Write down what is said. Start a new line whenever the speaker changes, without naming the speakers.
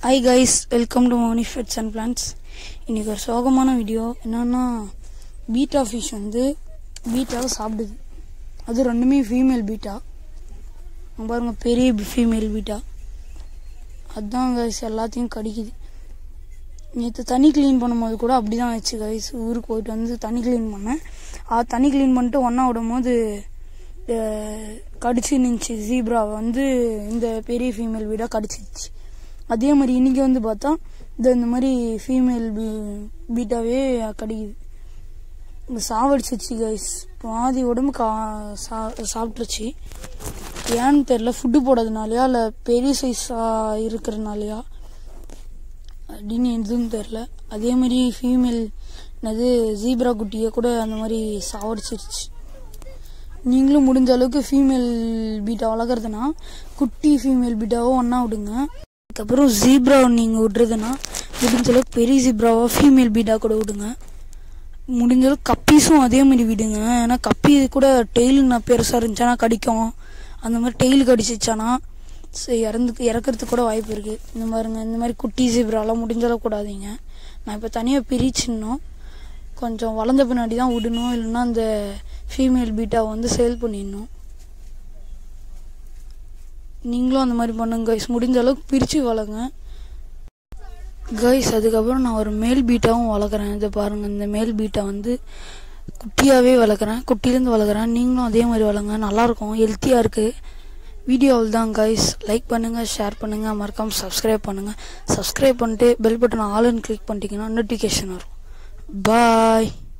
hi guys welcome to மோனி ஃபெட்ஸ் and plants இன்றைக்கி ஒரு சோகமான வீடியோ என்னன்னா பீட்டா ஃபிஷ் வந்து பீட்டாவை சாப்பிடுது அது ரெண்டுமே ஃபீமேல் பீட்டா அங்க பாருங்க பெரிய ஃபீமேல் பீட்டா அதுதான் கைஸ் எல்லாத்தையும் கடிக்குது நேற்று தண்ணி க்ளீன் பண்ணும்போது கூட அப்படி தான் ஆச்சு கைஸ் ஊருக்கு போயிட்டு வந்து தண்ணி க்ளீன் பண்ணேன் அது தண்ணி க்ளீன் பண்ணிட்டு ஒன்றா விடும்போது அஹ், கடிச்சு நின்றுச்சு ஜீப்ராவை வந்து இந்த பெரிய ஃபீமேல் வீடாக கடிச்சிருச்சு அதே மாதிரி இன்னைக்கு வந்து பார்த்தா இந்த இந்த மாதிரி ஃபீமேல் பீ பீட்டாவே கடிக்குது இந்த சாவடிச்சிருச்சு கைஸ் பாதி உடம்பு கா சா சாப்பிட்ருச்சு ஏன்னு தெரில ஃபுட்டு போடாதனாலயா இல்லை பெரிய சைஸாக இருக்கிறனாலயா அப்படின்னு எதுவும் தெரில அதே மாதிரி ஃபீமேல் என்னது ஜீப்ரா குட்டியை கூட அந்த மாதிரி சாவடிச்சிருச்சு நீங்களும் முடிஞ்ச அளவுக்கு ஃபீமேல் பீட்டா வளர்க்குறதுனா குட்டி ஃபீமேல் பீட்டாவோ ஒன்றா விடுங்க அதுக்கப்புறம் ஜீப்ரா நீங்கள் விட்றதுன்னா முடிஞ்ச அளவுக்கு பெரிய ஜீப்ராவோ ஃபீமேல் பீட்டா கூட விடுங்க முடிஞ்ச அளவுக்கு கப்பீஸும் அதே மாதிரி விடுங்க ஏன்னா கப்பி கூட டெய்லு நான் பெருசாக இருந்துச்சானா கடிக்கும் அந்த மாதிரி டெய்லு கடிச்சிச்சானா சரி இறந்து இறக்கிறதுக்கு கூட வாய்ப்பு இருக்குது இந்த மாதிரிங்க இந்த மாதிரி குட்டி ஜீப்ராலாம் முடிஞ்ச அளவுக்கு கூடாதீங்க நான் இப்போ தனியாக பிரிச்சிடணும் கொஞ்சம் வளர்ந்த பின்னாடி தான் விடணும் இல்லைன்னா அந்த ஃபீமேல் பீட்டாவை வந்து சேல் பண்ணிடணும் நீங்களும் அந்த மாதிரி பண்ணுங்க கைஸ் முடிஞ்ச அளவுக்கு பிரித்து வளங்க கைஸ் அதுக்கப்புறம் நான் ஒரு மேல் பீட்டாவும் வளர்க்குறேன் இதை பாருங்கள் இந்த மேல் பீட்டா வந்து குட்டியாகவே வளர்க்குறேன் குட்டிலேருந்து வளர்க்குறேன் நீங்களும் அதே மாதிரி வளங்க நல்லாயிருக்கும் ஹெல்த்தியாக இருக்குது வீடியோவில் தான் கைஸ் லைக் பண்ணுங்கள் ஷேர் பண்ணுங்கள் மறக்காமல் சப்ஸ்கிரைப் பண்ணுங்கள் சப்ஸ்கிரைப் பண்ணிட்டு பெல் பட்டன் ஆல்னு கிளிக் பண்ணிட்டீங்கன்னா நோட்டிஃபிகேஷன் வரும் பாய்